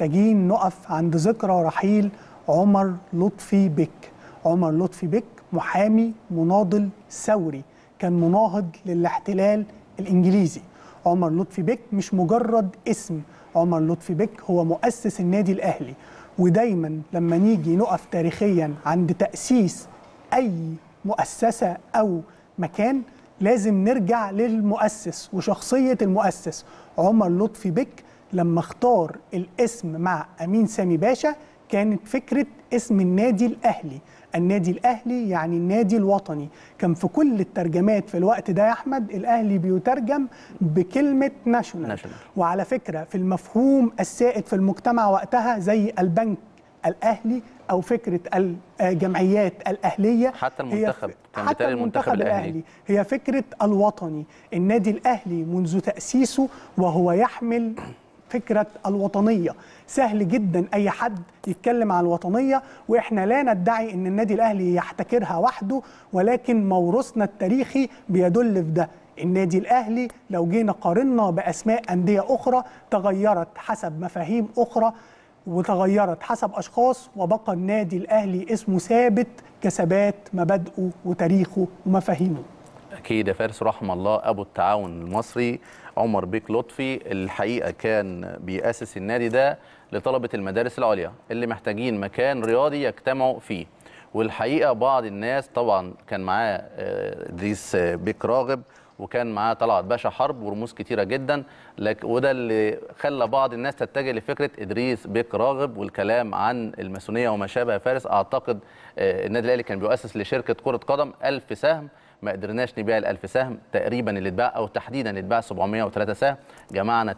محتاجين نقف عند ذكرى رحيل عمر لطفي بك عمر لطفي بك محامي مناضل ثوري كان مناهض للاحتلال الانجليزي عمر لطفي بك مش مجرد اسم عمر لطفي بك هو مؤسس النادي الاهلي ودايما لما نيجي نقف تاريخيا عند تاسيس اي مؤسسه او مكان لازم نرجع للمؤسس وشخصيه المؤسس عمر لطفي بك لما اختار الاسم مع امين سامي باشا كانت فكره اسم النادي الاهلي النادي الاهلي يعني النادي الوطني كان في كل الترجمات في الوقت ده يا احمد الاهلي بيترجم بكلمه ناشونال National. وعلى فكره في المفهوم السائد في المجتمع وقتها زي البنك الاهلي او فكره الجمعيات الاهليه حتى هي المنتخب ف- كان حتى بيتهيألي المنتخب الأهلي. هي فكره الوطني النادي الاهلي منذ تاسيسه وهو يحمل فكره الوطنيه سهل جدا اي حد يتكلم عن الوطنيه واحنا لا ندعي ان النادي الاهلي يحتكرها وحده ولكن موروثنا التاريخي بيدل في ده النادي الاهلي لو جينا قارنا باسماء انديه اخرى تغيرت حسب مفاهيم اخرى وتغيرت حسب اشخاص وبقى النادي الاهلي اسمه ثابت كثبات مبادئه وتاريخه ومفاهيمه اكيد يا فارس رحم الله ابو التعاون المصري عمر بيك لطفي الحقيقه كان بيأسس النادي ده لطلبه المدارس العليا اللي محتاجين مكان رياضي يجتمعوا فيه والحقيقه بعض الناس طبعا كان معاه آه، ادريس آه، بيك راغب وكان معاه طلعت باشا حرب ورموز كتيره جدا لك وده اللي خلى بعض الناس تتجه لفكره ادريس بيك راغب والكلام عن الماسونيه وما شابه يا فارس اعتقد آه، النادي الاهلي كان بيؤسس لشركه كره قدم 1000 سهم ما قدرناش نبيع ال 1000 سهم تقريبا اللي اتباع او تحديدا اللي اتباع 703 سهم جمعنا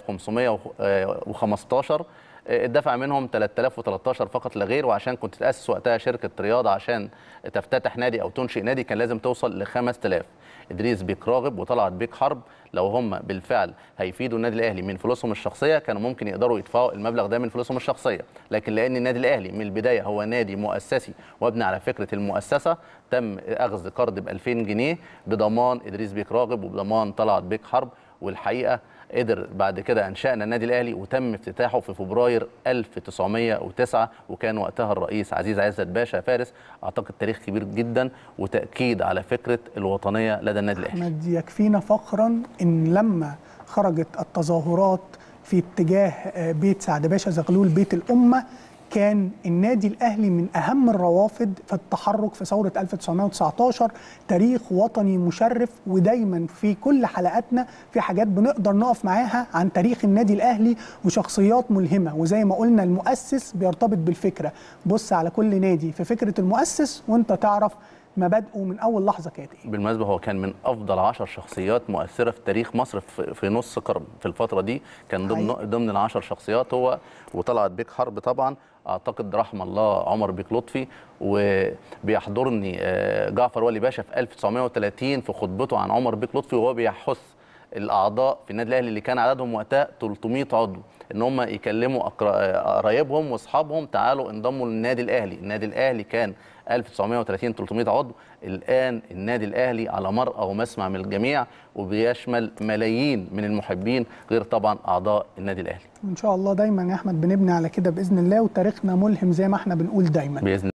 3515 اتدفع منهم 3013 فقط لا غير وعشان كنت تاسس وقتها شركه رياضه عشان تفتتح نادي او تنشئ نادي كان لازم توصل ل 5000 ادريس بيك راغب وطلعت بيك حرب لو هم بالفعل هيفيدوا النادي الاهلي من فلوسهم الشخصيه كانوا ممكن يقدروا يدفعوا المبلغ ده من فلوسهم الشخصيه لكن لان النادي الاهلي من البدايه هو نادي مؤسسي وابني على فكره المؤسسه تم اخذ قرض ب 2000 جنيه بضمان ادريس بيك راغب وبضمان طلعت بيك حرب والحقيقه قدر بعد كده انشانا النادي الاهلي وتم افتتاحه في فبراير 1909 وكان وقتها الرئيس عزيز عزت باشا فارس اعتقد تاريخ كبير جدا وتاكيد على فكره الوطنيه لدى النادي الاهلي احمد يكفينا فخرا ان لما خرجت التظاهرات في اتجاه آه، بيت سعد باشا زغلول بيت الامه كان النادي الاهلي من اهم الروافد في التحرك في ثوره 1919 تاريخ وطني مشرف ودايما في كل حلقاتنا في حاجات بنقدر نقف معاها عن تاريخ النادي الاهلي وشخصيات ملهمه وزي ما قلنا المؤسس بيرتبط بالفكره بص على كل نادي في فكره المؤسس وانت تعرف مبادئه من اول لحظه كانت ايه بالمناسبه هو كان من افضل عشر شخصيات مؤثره في تاريخ مصر في في نص قرن في الفتره دي كان ضمن حقيقي. ضمن العشر شخصيات هو وطلعت بيك حرب طبعا اعتقد رحم الله عمر بيك لطفي وبيحضرني آه، جعفر ولي باشا في 1930 في خطبته عن عمر بيك لطفي وهو بيحث الاعضاء في النادي الاهلي اللي كان عددهم وقتها 300 عضو ان هم يكلموا أقرا- آه، قرايبهم واصحابهم تعالوا انضموا للنادي الاهلي النادي الاهلي كان 1930 300 عضو الان النادي الاهلي على مرأى ومسمع من الجميع وبيشمل ملايين من المحبين غير طبعا اعضاء النادي الاهلي وان شاء الله دايما يا احمد بنبني على كده باذن الله وتاريخنا ملهم زي ما احنا بنقول دايما باذن